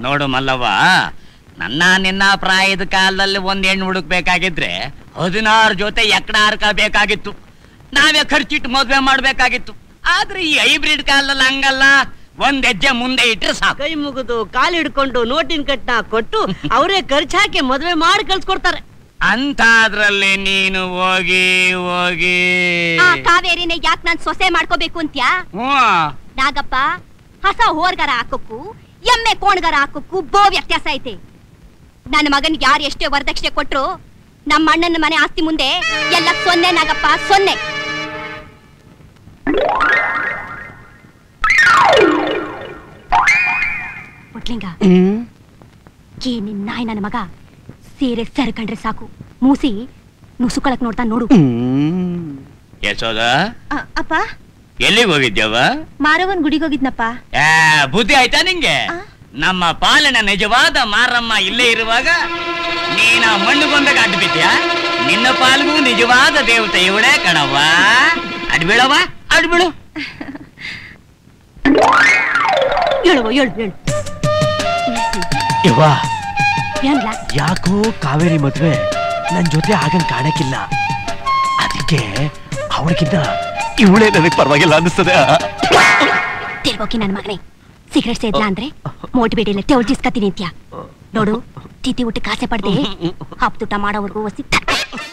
ನೋಡು ಮಲ್ಲವ್ವ ನನ್ನ ನಿನ್ನ ಪ್ರಾಯದ ಕಾಲದಲ್ಲಿ ಒಂದ್ ಹೆಣ್ಣು ಹುಡುಕ್ಬೇಕಾಗಿದ್ರೆ ಹದಿನಾರು ಜೊತೆ ಎಕ್ಕಡ ಹರ್ಕ ಬೇಕಾಗಿತ್ತು ನಾವೇ ಖರ್ಚಿಟ್ಟು ಮದ್ವೆ ಮಾಡ್ಬೇಕಾಗಿತ್ತು ಆದ್ರೆ ಈ ಹೈಬ್ರಿಡ್ ಕಾಲದಲ್ಲಿ ಹಂಗಲ್ಲ ಒಂದ್ ಹೆಜ್ಜೆ ಮುಂದೆ ಇಟ್ರೆ ಸಾಕು ಕೈ ಮುಗಿದು ಕಾಲು ಹಿಡ್ಕೊಂಡು ನೋಟಿನ ಕಟ್ನ ಕೊಟ್ಟು ಅವರೇ ಖರ್ಚು ಹಾಕಿ ಮದ್ವೆ ಮಾಡಿ ಕಳ್ಸ್ಕೊಡ್ತಾರೆ ಅಂತಾದ್ರಲ್ಲಿ ನೀನು ಹೋಗಿ ಹೋಗಿ ಆ ಕಾವೇರಿನ ಯಾಕೆ ನಾನ್ ಸೊಸೆ ಮಾಡ್ಕೋಬೇಕು ಅಂತ್ಯಾ ಹ್ಮ್ ನಾಗಪ್ಪ ಹೊಸ ಹೋರ್ಗಾರ ಹಾಕೋಕ್ಕೂ ಎಮ್ಮೆ ಕೋಣ್ಗಾರ ಹಾಕೋಕ್ಕೂ ಬೋ ವ್ಯತ್ಯಾಸ ಐತೆ ನನ್ನ ಮಗನ್ಗೆ ಯಾರು ಎಷ್ಟೇ ವರದಕ್ಷಿಣೆ ಕೊಟ್ರು ನಮ್ಮ ಅಣ್ಣನ ಮನೆ ಆಸ್ತಿ ಮುಂದೆ ಎಲ್ಲ ಸೊನ್ನೆ ನಾಗಪ್ಪ ಸೊನ್ನೆ ಪುಟ್ಲಿಂಗ ಈ ನಿನ್ ನಾಯಿ ನನ್ನ ಮಗ ಸೀರೆ ಸೆರ್ಕಂಡ್ರೆ ಸಾಕು ಮೂಸಿ ನುಸುಕೊಳಕ್ ನೋಡ್ತಾ ನೋಡು ಯಶೋದ ಅಪ್ಪ ಎಲ್ಲಿಗೆ ಹೋಗಿದ್ಯವ ಮಾರವನ್ ಗುಡಿಗೆ ಹೋಗಿದ್ನಪ್ಪ ಏ, ಬುದ್ಧಿ ಆಯ್ತಾ ನಿಂಗೆ ನಮ್ಮ ಪಾಲಿನ ನಿಜವಾದ ಮಾರಮ್ಮ ಇಲ್ಲೇ ಇರುವಾಗ ನೀನ ಮಣ್ಣು ಬಂದಾಗ ಅಡ್ಡು ಬಿದ್ಯಾ ನಿನ್ನ ಪಾಲ್ಗೂ ನಿಜವಾದ ದೇವತೆ ಇವಳೇ ಕಣವ್ವ ಅಡ್ಬಿಳವ ಅಡ್ಬಿಳು ಹೇಳುವ ಹೇಳು ಹೇಳು ಯವ್ವ ಏನ್ಲ ಯಾಕೋ ಕಾವೇರಿ ಮದ್ವೆ ನನ್ ಜೊತೆ ಆಗಂಗ್ ಕಾಣಕ್ಕಿಲ್ಲ ಅದಕ್ಕೆ ಅವಳಿಗಿಂತ ಇವಳೇ ನನಗ್ ಪರವಾಗಿಲ್ಲ ಅನಿಸ್ತದೆ ತಿರ್ಬೋಕಿ ನನ್ನ ಮಗನೇ ಸಿಗರೇಟ್ ಸೇದ್ಲಾ ಅಂದ್ರೆ ಮೋಟ್ ಬೇಡಿಲ್ಲ ತೆವಳ್ ಚಿಸ್ಕತೀನಿ ಅಂತ್ಯ ನೋಡು ತಿಥಿ ಊಟಕ್ಕೆ ಆಸೆ ಪಡ್ದೆ ಹಪ್ತೂಟ ಮಾಡೋವರೆಗೂ ಒಸಿ